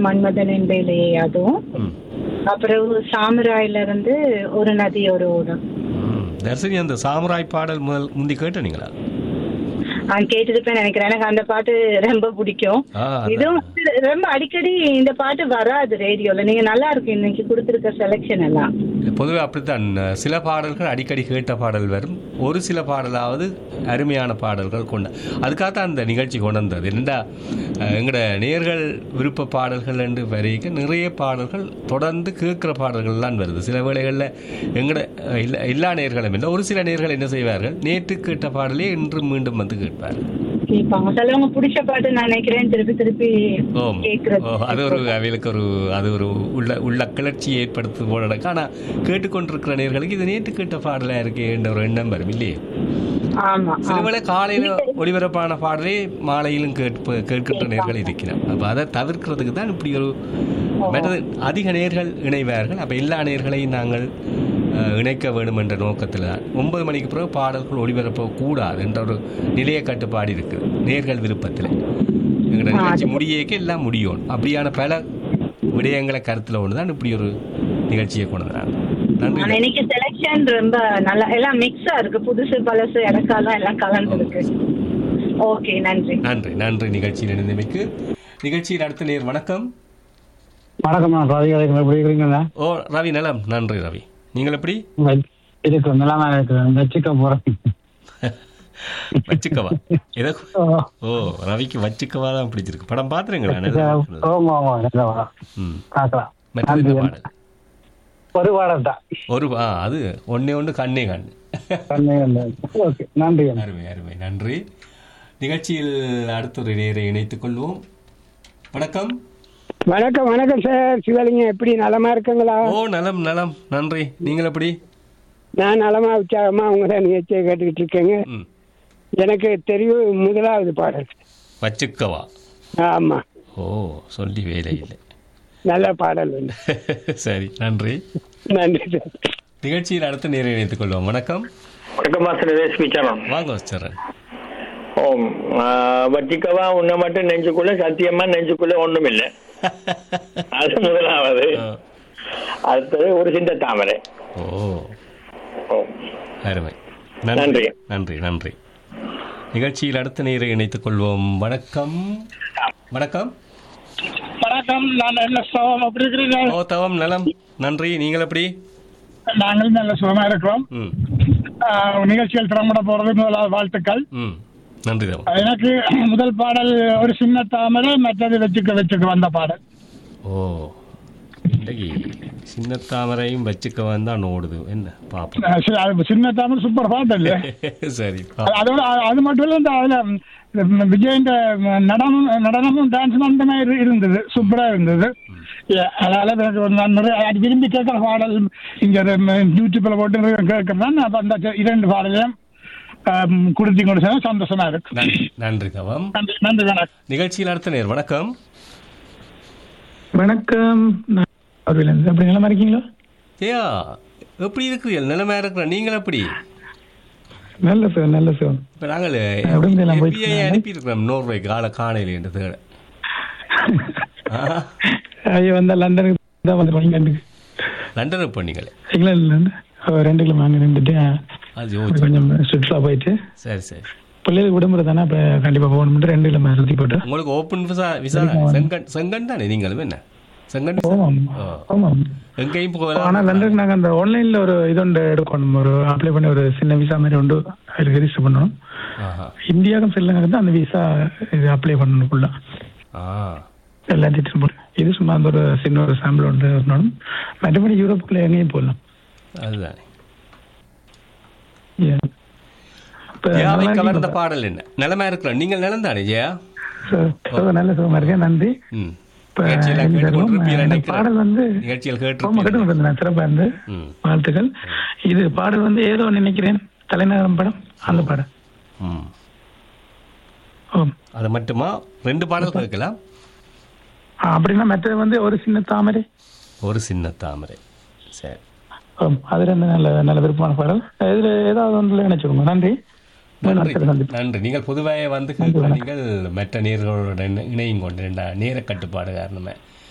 மன்மதனின் வேலையை அதுவும் ம் அப்புறம் சாமுராயில இருந்து ஒரு நதி ஒரு ஊரும் ம். தர்சினி அந்த சாமுராய் பாடல் முதல் முந்தி கேட்டீங்களா நான் கேட்டிருப்பேன் நினைக்கிறேன் எனக்கு அந்த பாட்டு ரொம்ப பிடிக்கும் ஆ அதான். இதுவும் வந்து ரொம்ப அடிக்கடி இந்த பாட்டு வராது ரேடியோல நீங்க நல்லா இருக்கு இன்னைக்கு கொடுத்திருக்க செலெக்ஷன் எல்லாம் பொதுவே அப்படித்தான் சில பாடல்கள் அடிக்கடி கேட்ட பாடல் வரும் ஒரு சில பாடலாவது அருமையான பாடல்கள் கொண்ட அதுக்காகத்தான் அந்த நிகழ்ச்சி கொண்டு வந்தது என்னடா அஹ், எங்கட நேர்கள் விருப்ப பாடல்கள் என்று வரைக்கும் நிறைய பாடல்கள் தொடர்ந்து கேட்குற பாடல்கள்லாம் வருது சில வேளைகளில் எங்கட அஹ், இல்ல எல்லா நேர்களும் இல்லை ஒரு சில நேர்கள் என்ன செய்வார்கள் நேற்று கேட்ட பாடலே இன்று மீண்டும் வந்து கேட்பார்கள் கேட்பாங்க சிலவங்க பிடிச்ச பாட்டு நான் நினைக்கிறேன் திருப்பி திருப்பி ஓம் கேட்கறது ஓ அது ஒரு அவைகளுக்கு ஒரு அது ஒரு உள்ள உள்ள கிளர்ச்சியை ஏற்படுத்து போல நடக்கு ஆனால் கேட்டுக்கொண்டிருக்கிற நேர்களுக்கு இது நேற்று கேட்ட பாடலாக இருக்கேன்ற ஒரு எண்ணம் வரும் இல்லையே ஆமா சில வேளை காலையில் ஒளிபரப்பான பாடலே மாலையிலும் கேட்ப கேட்கின்ற நேர்கள் இருக்கிறார் அப்போ அதை தவிர்க்கிறதுக்கு தான் இப்படி ஒரு மற்றது அதிக நேர்கள் இணைவார்கள் அப்போ எல்லா நேர்களையும் நாங்கள் அஹ், இணைக்க வேண்டும் என்ற நோக்கத்தில் தான் ஒன்பது மணிக்கு பிறகு பாடல்கள் ஒளிபரப்ப கூடாது என்ற ஒரு நிலைய கட்டுப்பாடு இருக்குது நேர்கள் விருப்பத்தில் எங்களோட நிகழ்ச்சி முடியேக்க எல்லாம் முடியும் அப்படியான பல விடயங்களை கருத்தில் ஒன்று தான் இப்படி ஒரு நிகழ்ச்சியை கொண்டு வராங்க நன்றி ஆனா இன்னைக்கு செலெக்ஷன் ரொம்ப நல்லா எல்லாம் மிக்ஸா இருக்கு புதுசு பழசு இறக்காலம் எல்லாம் கலந்து இருக்கு ஓகே நன்றி நன்றி நன்றி நிகழ்ச்சியில் இணைந்தமைக்கு நிகழ்ச்சியில் அடுத்த நேர் வணக்கம் வணக்கம் நான் ராதிகாதைக்கு எப்படி இருக்கிறீங்களா ஓ ரவி நலம் நன்றி ரவி நீங்கள் எப்படி இருக்கு நிலைமை இருக்கிறேன் வச்சுக்க போறேன் வச்சுக்கவா ஏதோ ஓ ரவிக்கு வச்சுக்கவா தான் பிடிச்சிருக்கு படம் பார்த்துருங்களா ஆமா ஆமா நிஜமா. ம் பார்க்கலாம் மற்றது என்ன பாடல் ஒரு பாடம் தான் ஒரு ஆ அது ஒன்னே ஒன்று கண்ணே கண் ஓகே நன்றி அருமை அருமை நன்றி நிகழ்ச்சியில் அடுத்த ஒரு நேரை இணைத்துக் கொள்வோம் வணக்கம் வணக்கம் வணக்கம் சார் சிவலிங்கம் எப்படி நலமா இருக்குங்களா ஓ நலம் நலம் நன்றி நீங்கள் எப்படி நான் நலமா உற்சாகமா உங்க நிகழ்ச்சியை கேட்டுக்கிட்டு இருக்கேங்க ம் எனக்கு தெரியும் முதலாவது பாடல் வச்சுக்கவா ஆமா ஓ சொல்லி வேலை இல்லை நல்ல பாடல் ஒன்று சரி நன்றி நன்றி சார் நிகழ்ச்சியில் அடுத்த நேரை இணைத்துக் கொள்வோம் வணக்கம் வணக்கம் மாஸ்டர் ரேஷ்மி சரண் வாங்க வச்சரன் ஓம் ஆஹ், வச்சிக்கவா உன்னை மட்டும் நெஞ்சுக்குள்ள சத்தியமா நெஞ்சுக்குள்ள ஒண்ணும் இல்லை அது முதலாவது அடுத்தது ஒரு சிந்த தாமரை ஓ ஓம். அருமை நன்றி. நன்றி நன்றி நிகழ்ச்சியில் அடுத்த நேரை இணைத்துக் கொள்வோம் வணக்கம் வணக்கம் வணக்கம் நான் நல்ல சுகமா எப்படி இருக்கிறீங்க ஓ தவம் நலம் நன்றி நீங்கள் எப்படி நாங்களும் நல்ல சுகமா இருக்கிறோம் ம் நிகழ்ச்சிகள் திறம்பட போறது முதலாவது வாழ்த்துக்கள் ம் நன்றி தவம் எனக்கு முதல் பாடல் ஒரு சின்ன தாமரை மற்றது வச்சுக்க வச்சுக்க வந்த பாடல் ஓ இன்றைக்கு சின்ன தாமரையும் வச்சுக்க வந்தான் ஓடுது என்ன பாப்போம் அஹ் சரி, அது சின்ன தாமரை சூப்பர் பாட்டு இல்ல சரி அது- பாப்போம். அதோட அ- அது மட்டும் இல்ல இந்த அதுல ம், விஜயின் நடனம் நடனமும் டான்ஸும் அந்த மாதிரி இருந்தது சூப்பரா இருந்தது ஏ, அதனால எனக்கு ஒரு நான் நிறைய அது விரும்பி கேட்கிற பாடல் இங்க ஒரு, ம், யூடியூப்ல போட்டு கேட்கறேன் அப்ப அந்த இரண்டு பாடலையும் கொடுத்தி கொடுத்தா சந்தோஷமா இருக்கு நன்றி நன்றி தவம் நன்றி நன்றி வணக்கம் நிகழ்ச்சியில் அடுத்த நேர் வணக்கம் வணக்கம் நான் அவர்கள் எப்படி நிலமா இருக்கீங்களா ஏயா எப்படி இருக்கிறீர்கள் நிலைமையா இருக்கிற நீங்கள் எப்படி நல்ல சார் நல்ல சார் இப்போ நாங்கள் எப்படி எல்லாம் போயிட்டு FBI அனுப்பியிருக்கிறோம் நோர்வே கால காணையில் என்று தேட ஆ, ஐயோ வந்தா லண்டனுக்கு தான் வந்துருவோம் இங்கிலாந்துக்கு லண்டனுக்கு பண்ணீங்களே இங்கிலாந்துல ஒரு ரெண்டு கிலோ அங்கே நின்றுட்டு அது யோசிச்சு கொஞ்சம் சுற்றுலா போயிட்டு சரி சரி பிள்ளைகளுக்கு விடுமுறை தானே அப்போ கண்டிப்பாக போகணும்ட்டு ரெண்டு கிலோ சுற்றி போட்டு உங்களுக்கு ஓப்பன் விசா விசா செங்கன் செங்கன் தானே நீங்களும் என்ன செங்கன் விசா? ஆமாம் ஓ. ஆமாம் எங்கேயும் ஆனா போகலாம் லண்டனுக்கு நாங்க அந்த ஆன்லைன்ல ஒரு இது ஒன்று எடுக்கணும் ஒரு அப்ளை பண்ணி ஒரு சின்ன விசா மாதிரி உண்டு அதுக்கு ரெஜிஸ்டர் பண்ணணும் ஆஹா இந்தியாவுக்கும் ஸ்ரீலங்கா தான் அந்த விசா இது அப்ளை பண்ணணும் ஃபுல்லா ஆ எல்லா டீட்டெயில் போட்டு இது சும்மா அந்த ஒரு சின்ன ஒரு சாம்பிள் ஒன்று வரணும் மற்றபடி யூரோப்புக்குள்ள எங்கேயும் போகலாம் அதுதானே Yeah. இப்ப ஜெயாவை நல்லா கவர்ந்த இருக்கீங்களா? பாடல் என்ன நிலைமை இருக்கிறோம் நீங்கள் நிலம் தானே ஜெயா So, so நல்ல சுகமா இருக்கேன் நன்றி ம் இப்ப நிகழ்ச்சியில் இந்த கேட்டுக்கொண்டிருப்பீர்கள் இந்த நினைக்கிறேன். பாடல் வந்து நிகழ்ச்சியில் ஆமா கேட்டு கேட்டு நான் சிறப்பா இருந்து ம் வாழ்த்துக்கள் இது பாடல் வந்து ஏதோ நினைக்கிறேன் தலைநகரம் படம் அந்த படம் ம் ஓ அது மட்டுமா ரெண்டு பாடல் கேட்கலாம் ஆ, அப்படின்னா மற்றது வந்து ஒரு சின்ன தாமரை ஒரு சின்ன தாமரை சரி ஆம், அது ரெண்டு நல்ல நல்ல விருப்பமான பாடல் இதுல ஏதாவது ஒன்றுல நினைச்சுக்கோங்க நன்றி நன்றி அடுத்த சந்திப்பு நன்றி நீங்கள் பொதுவாக வந்து கேட்கலாம் நீங்கள் மற்ற நேர்களோட இணையும் கொண்டு நேர கட்டுப்பாடு காரணமாக